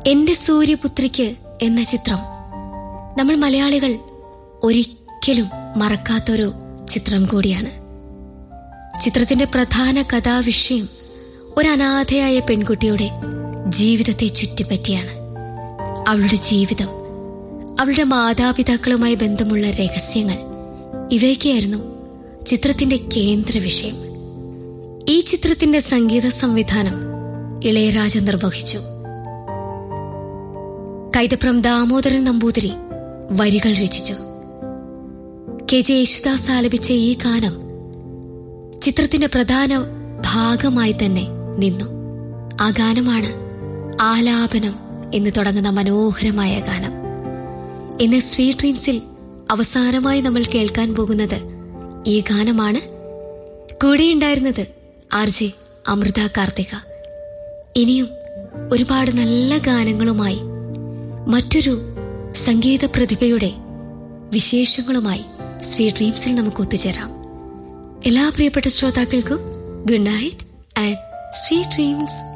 എന്റെ സൂര്യപുത്രിക്ക് എന്ന ചിത്രം നമ്മൾ മലയാളികൾ ഒരിക്കലും മറക്കാത്തൊരു ചിത്രം കൂടിയാണ് ചിത്രത്തിന്റെ പ്രധാന കഥാവിഷയം ഒരു അനാഥയായ പെൺകുട്ടിയുടെ ജീവിതത്തെ ചുറ്റിപ്പറ്റിയാണ് അവളുടെ ജീവിതം അവളുടെ മാതാപിതാക്കളുമായി ബന്ധമുള്ള രഹസ്യങ്ങൾ ഇവയൊക്കെയായിരുന്നു ചിത്രത്തിന്റെ കേന്ദ്ര വിഷയം ഈ ചിത്രത്തിന്റെ സംഗീത സംവിധാനം ഇളയരാജ നിർവഹിച്ചു കൈതപ്രം ദാമോദരൻ നമ്പൂതിരി വരികൾ രചിച്ചു കെ ജെ യേശുദാസ് ആലപിച്ച ഈ ഗാനം ചിത്രത്തിന്റെ പ്രധാന ഭാഗമായി തന്നെ നിന്നു ആ ഗാനമാണ് ആലാപനം എന്ന് തുടങ്ങുന്ന മനോഹരമായ ഗാനം ഇന്ന് സ്വീറ്റ് ഡ്രീംസിൽ അവസാനമായി നമ്മൾ കേൾക്കാൻ പോകുന്നത് ഈ ഗാനമാണ് കൂടെയുണ്ടായിരുന്നത് ആർ ജെ അമൃത കാർത്തിക ഇനിയും ഒരുപാട് നല്ല ഗാനങ്ങളുമായി മറ്റൊരു സംഗീത പ്രതിഭയുടെ വിശേഷങ്ങളുമായി സ്വീറ്റ് ഡ്രീംസിൽ നമുക്ക് ഒത്തുചേരാം എല്ലാ പ്രിയപ്പെട്ട ശ്രോതാക്കൾക്കും good night and sweet dreams